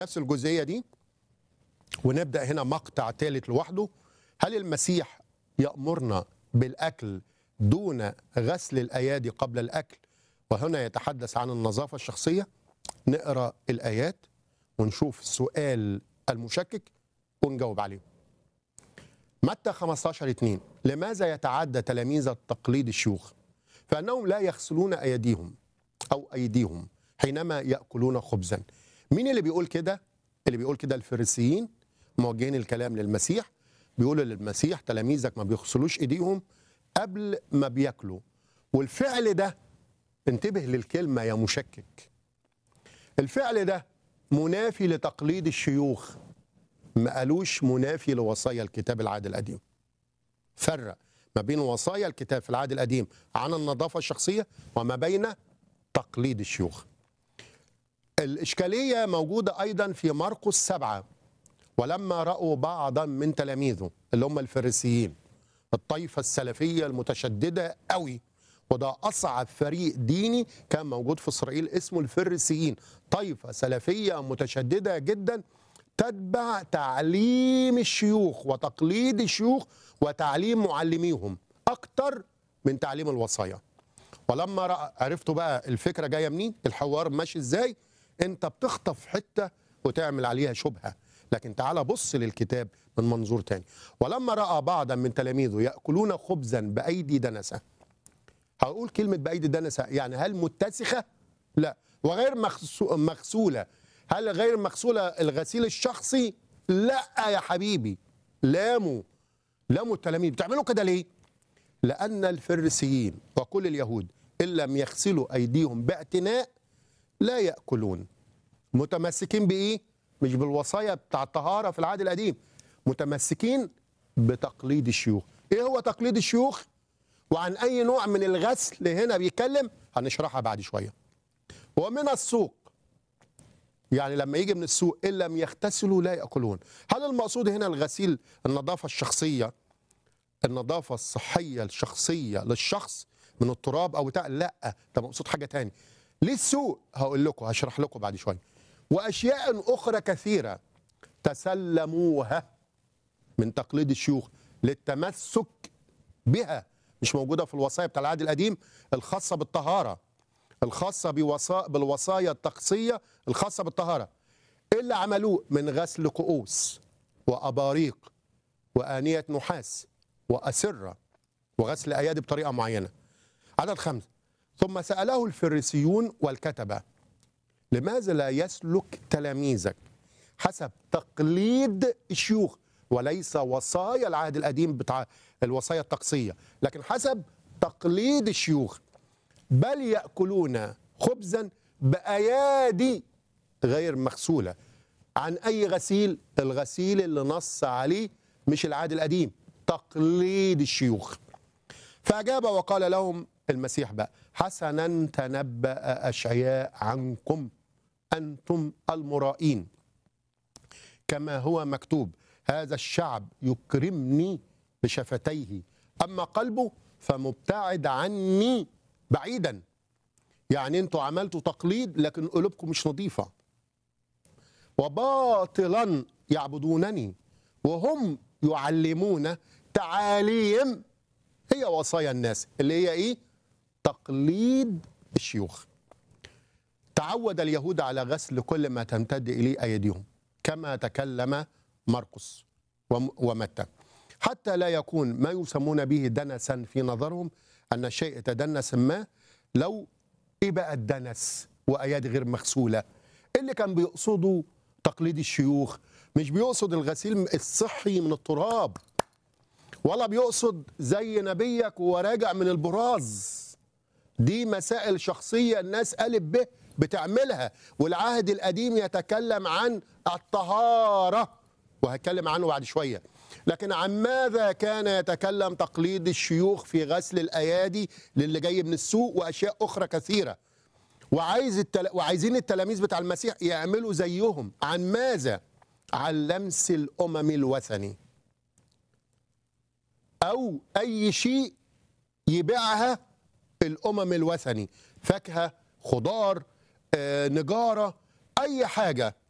نفس الجزئيه دي ونبدا هنا مقطع ثالث لوحده هل المسيح يامرنا بالاكل دون غسل الايادي قبل الاكل وهنا يتحدث عن النظافه الشخصيه نقرا الايات ونشوف السؤال المشكك ونجاوب عليه متى 15 2 لماذا يتعدى تلاميذ التقليد الشيوخ فانهم لا يغسلون ايديهم او ايديهم حينما ياكلون خبزا مين اللي بيقول كده اللي بيقول كده الفريسيين موجهين الكلام للمسيح بيقولوا للمسيح تلاميذك ما بيغسلوش ايديهم قبل ما بياكلوا والفعل ده انتبه للكلمه يا مشكك الفعل ده منافي لتقليد الشيوخ ما قالوش منافي لوصايا الكتاب العهد القديم فرق ما بين وصايا الكتاب في العهد القديم عن النظافه الشخصيه وما بين تقليد الشيوخ الإشكالية موجودة أيضا في مرقس سبعة ولما رأوا بعضا من تلاميذه اللي هم الفريسيين الطائفة السلفية المتشددة قوي وده أصعب فريق ديني كان موجود في إسرائيل اسمه الفريسيين طائفة سلفية متشددة جدا تتبع تعليم الشيوخ وتقليد الشيوخ وتعليم معلميهم أكتر من تعليم الوصايا ولما رأى عرفتوا بقى الفكرة جاية منين الحوار ماشي ازاي انت بتخطف حتة وتعمل عليها شبهة لكن تعال بص للكتاب من منظور تاني ولما رأى بعضا من تلاميذه يأكلون خبزا بأيدي دنسة هقول كلمة بأيدي دنسة يعني هل متسخة لا وغير مغسو- مغسولة هل غير مغسولة الغسيل الشخصي لا يا حبيبي لاموا لاموا التلاميذ بتعملوا كده ليه لأن الفريسيين وكل اليهود إن لم يغسلوا أيديهم باعتناء لا يأكلون متمسكين بإيه؟ مش بالوصايا بتاع الطهارة في العهد القديم متمسكين بتقليد الشيوخ إيه هو تقليد الشيوخ؟ وعن أي نوع من الغسل هنا بيتكلم هنشرحها بعد شوية ومن السوق يعني لما يجي من السوق إن لم يغتسلوا لا يأكلون هل المقصود هنا الغسيل النظافة الشخصية النظافة الصحية الشخصية للشخص من التراب أو بتاع لا ده مقصود حاجة تاني ليه السوء هقول لكم هشرح لكم بعد شوية وأشياء أخرى كثيرة تسلموها من تقليد الشيوخ للتمسك بها مش موجودة في الوصايا بتاع العهد القديم الخاصة بالطهارة الخاصة بوصا... بالوصايا الطقسية الخاصة بالطهارة إيه اللي عملوه من غسل كؤوس وأباريق وآنية نحاس وأسرة وغسل أيادي بطريقة معينة عدد خمسة ثم سأله الفريسيون والكتبة لماذا لا يسلك تلاميذك حسب تقليد الشيوخ وليس وصايا العهد القديم بتاع الوصايا الطقسية لكن حسب تقليد الشيوخ بل يأكلون خبزا بأيادي غير مغسولة عن أي غسيل الغسيل اللي نص عليه مش العهد القديم تقليد الشيوخ فأجاب وقال لهم المسيح بقى حسنا تنبأ أشعياء عنكم أنتم المرائين كما هو مكتوب هذا الشعب يكرمني بشفتيه أما قلبه فمبتعد عني بعيدا يعني انتوا عملتوا تقليد لكن قلوبكم مش نظيفة وباطلا يعبدونني وهم يعلمون تعاليم هي وصايا الناس اللي هي ايه تقليد الشيوخ تعود اليهود على غسل كل ما تمتد اليه ايديهم كما تكلم مرقس وم- ومتى حتى لا يكون ما يسمون به دنسا في نظرهم ان الشيء تدنس ما لو ايه بقى الدنس وايادي غير مغسوله اللي كان بيقصدوا تقليد الشيوخ مش بيقصد الغسيل الصحي من التراب ولا بيقصد زي نبيك وهو راجع من البراز دي مسائل شخصية الناس قالت به بتعملها والعهد القديم يتكلم عن الطهارة وهتكلم عنه بعد شوية لكن عن ماذا كان يتكلم تقليد الشيوخ في غسل الأيادي للي جاي من السوق وأشياء أخرى كثيرة وعايز التل... وعايزين التلاميذ بتاع المسيح يعملوا زيهم عن ماذا عن لمس الأمم الوثني أو أي شيء يبيعها الأمم الوثني فاكهة خضار آه، نجارة أي حاجة